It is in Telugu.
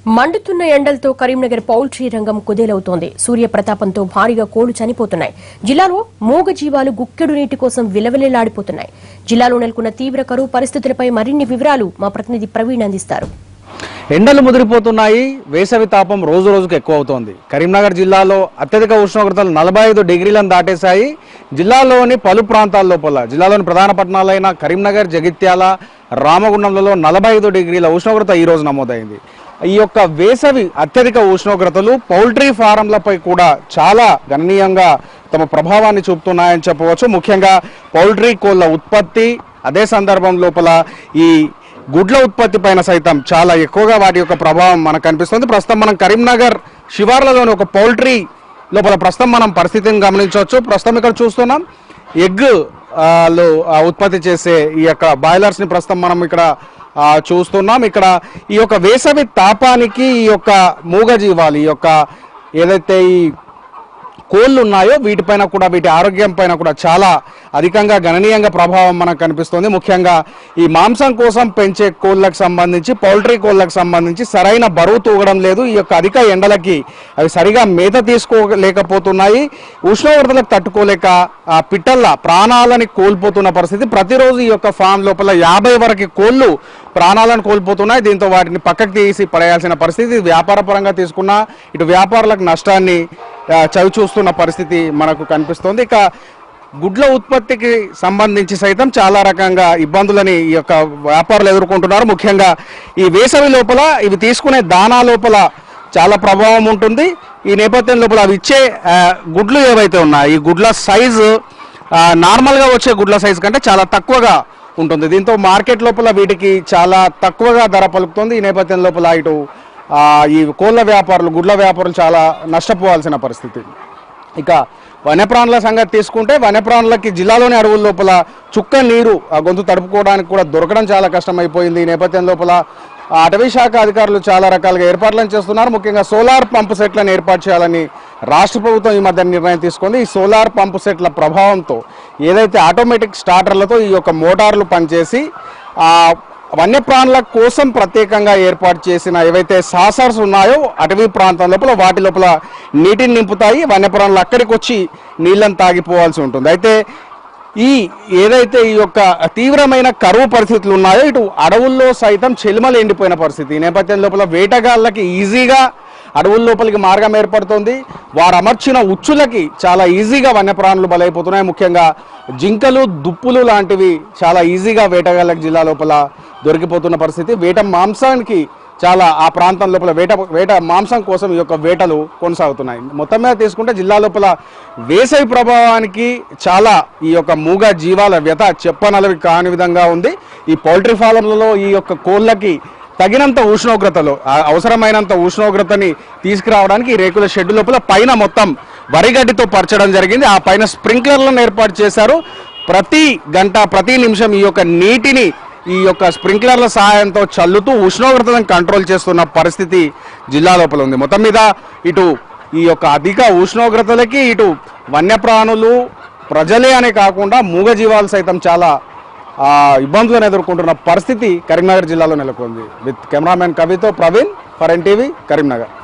మండుతున్న ఎండలతో కరీంనగర్ పౌల్ట్రీ రంగం కుదేలవుతోంది సూర్య ప్రతాపంతో భారీగా కోళ్లు చనిపోతున్నాయి జిల్లాలో మూగ జీవాలు గుక్కెడు నీటి కోసం విలవిలలాడిపోతున్నాయి జిల్లాలో నెలకొన్న తీవ్ర కరువు పరిస్థితులపై మరిన్ని వివరాలు మా ప్రతినిధి ప్రవీణ్ అందిస్తారు ఎండలు ముదిరిపోతున్నాయి వేసవి తాపం రోజు రోజుకు ఎక్కువ అవుతోంది కరీంనగర్ జిల్లాలో అత్యధిక ఉష్ణోగ్రతలు నలభై ఐదు డిగ్రీలను దాటేశాయి జిల్లాలోని పలు ప్రాంతాల లోపల జిల్లాలోని ప్రధాన పట్టణాలైన కరీంనగర్ జగిత్యాల రామగుండంలలో నలభై ఐదు డిగ్రీల ఉష్ణోగ్రత ఈ రోజు నమోదైంది ఈ యొక్క వేసవి అత్యధిక ఉష్ణోగ్రతలు పౌల్ట్రీ ఫారంలపై కూడా చాలా గణనీయంగా తమ ప్రభావాన్ని చూపుతున్నాయని చెప్పవచ్చు ముఖ్యంగా పౌల్ట్రీ కోళ్ల ఉత్పత్తి అదే సందర్భం లోపల ఈ గుడ్ల ఉత్పత్తి పైన సైతం చాలా ఎక్కువగా వాటి యొక్క ప్రభావం మనకు కనిపిస్తుంది ప్రస్తుతం మనం కరీంనగర్ శివార్లలోని ఒక పౌల్ట్రీ లోపల ప్రస్తుతం మనం పరిస్థితిని గమనించవచ్చు ప్రస్తుతం ఇక్కడ చూస్తున్నాం ఎగ్ ఆ, లో ఆ, ఉత్పత్తి చేసే ఈ యొక్క బాయిలర్స్ ని ప్రస్తుతం మనం ఇక్కడ ఆ, చూస్తున్నాం ఇక్కడ ఈ యొక్క వేసవి తాపానికి ఈ యొక్క మూగజీవాలు ఈ యొక్క ఏదైతే ఈ కోళ్ళు ఉన్నాయో వీటిపైన కూడా వీటి ఆరోగ్యం పైన కూడా చాలా అధికంగా గణనీయంగా ప్రభావం మనకు కనిపిస్తుంది ముఖ్యంగా ఈ మాంసం కోసం పెంచే కోళ్ళకు సంబంధించి పౌల్ట్రీ కోళ్ళకు సంబంధించి సరైన బరువు తూగడం లేదు ఈ యొక్క అధిక ఎండలకి అవి సరిగా మేత తీసుకోలేకపోతున్నాయి ఉష్ణోగ్రతలకు తట్టుకోలేక ఆ పిట్టల్ల ప్రాణాలని కోల్పోతున్న పరిస్థితి ప్రతిరోజు ఈ యొక్క ఫామ్ లోపల యాభై వరకు కోళ్ళు ప్రాణాలను కోల్పోతున్నాయి దీంతో వాటిని పక్కకు తీసి పడేయాల్సిన పరిస్థితి ఇది వ్యాపార పరంగా తీసుకున్నా ఇటు వ్యాపారులకు నష్టాన్ని ఆ, చవి చూస్తున్న పరిస్థితి మనకు కనిపిస్తోంది ఇక గుడ్ల ఉత్పత్తికి సంబంధించి సైతం చాలా రకంగా ఇబ్బందులని ఈ యొక్క వ్యాపారులు ఎదుర్కొంటున్నారు ముఖ్యంగా ఈ వేసవి లోపల ఇవి తీసుకునే దానా లోపల చాలా ప్రభావం ఉంటుంది ఈ నేపథ్యం లోపల అవి ఇచ్చే ఆ, గుడ్లు ఏవైతే ఉన్నాయో ఈ గుడ్ల సైజు ఆ, నార్మల్గా వచ్చే గుడ్ల సైజు కంటే చాలా తక్కువగా ఉంటుంది దీంతో మార్కెట్ లోపల వీటికి చాలా తక్కువగా ధర పలుకుతుంది ఈ నేపథ్యం లోపల ఇటు ఆ, ఈ కోళ్ళ వ్యాపారులు గుడ్ల వ్యాపారులు చాలా నష్టపోవాల్సిన పరిస్థితి ఇక వన్యప్రాణుల సంగతి తీసుకుంటే వన్యప్రాణులకి జిల్లాలోని అడవుల లోపల చుక్క నీరు ఆ గొంతు తడుపుకోవడానికి కూడా దొరకడం చాలా కష్టమైపోయింది ఈ నేపథ్యం లోపల ఆ అటవీ శాఖ అధికారులు చాలా రకాలుగా ఏర్పాట్లను చేస్తున్నారు ముఖ్యంగా సోలార్ పంపు సెట్లను ఏర్పాటు చేయాలని రాష్ట్ర ప్రభుత్వం ఈ మధ్య నిర్ణయం తీసుకుంది ఈ సోలార్ పంపు సెట్ల ప్రభావంతో ఏదైతే ఆటోమేటిక్ స్టార్టర్లతో ఈ యొక్క మోటార్లు పనిచేసి ఆ వన్యప్రాణుల కోసం ప్రత్యేకంగా ఏర్పాటు చేసిన ఏవైతే సాసర్స్ ఉన్నాయో అటవీ ప్రాంతం లోపల వాటి లోపల నీటిని నింపుతాయి వన్యప్రాణులు అక్కడికి వచ్చి నీళ్ళని తాగిపోవాల్సి ఉంటుంది అయితే ఈ ఏదైతే ఈ యొక్క తీవ్రమైన కరువు పరిస్థితులు ఉన్నాయో ఇటు అడవుల్లో సైతం చెలిమలు ఎండిపోయిన పరిస్థితి ఈ నేపథ్యం లోపల వేటగాళ్ళకి ఈజీగా అడవుల లోపలికి మార్గం ఏర్పడుతుంది వారు అమర్చిన ఉచ్చులకి చాలా ఈజీగా వన్యప్రాణులు బలైపోతున్నాయి ముఖ్యంగా జింకలు దుప్పులు లాంటివి చాలా ఈజీగా వేటగాళ్ళకి జిల్లా లోపల దొరికిపోతున్న పరిస్థితి వేట మాంసానికి చాలా ఆ ప్రాంతం లోపల వేట వేట మాంసం కోసం ఈ యొక్క వేటలు కొనసాగుతున్నాయి మొత్తం మీద తీసుకుంటే జిల్లా లోపల వేసవి ప్రభావానికి చాలా ఈ యొక్క మూగ జీవాల వ్యత చెప్పనలవి కాని విధంగా ఉంది ఈ పౌల్ట్రీ ఫారంలలో ఈ యొక్క కోళ్ళకి తగినంత ఉష్ణోగ్రతలో ఆ అవసరమైనంత ఉష్ణోగ్రతని తీసుకురావడానికి ఈ రేకుల షెడ్ లోపల పైన మొత్తం వరిగడ్డితో పరచడం జరిగింది ఆ పైన స్ప్రింక్లర్లను ఏర్పాటు చేశారు ప్రతి గంట ప్రతి నిమిషం ఈ యొక్క నీటిని ఈ యొక్క స్ప్రింక్లర్ల సహాయంతో చల్లుతూ ఉష్ణోగ్రతలను కంట్రోల్ చేస్తున్న పరిస్థితి జిల్లా లోపల ఉంది మొత్తం మీద ఇటు ఈ యొక్క అధిక ఉష్ణోగ్రతలకి ఇటు వన్యప్రాణులు ప్రజలే అనే కాకుండా మూగజీవాలు సైతం చాలా ఆ, ఇబ్బందులను ఎదుర్కొంటున్న పరిస్థితి కరీంనగర్ జిల్లాలో నెలకొంది విత్ కెమెరామెన్ కవితో ప్రవీణ్ ఫర్ ఎన్టీవీ కరీంనగర్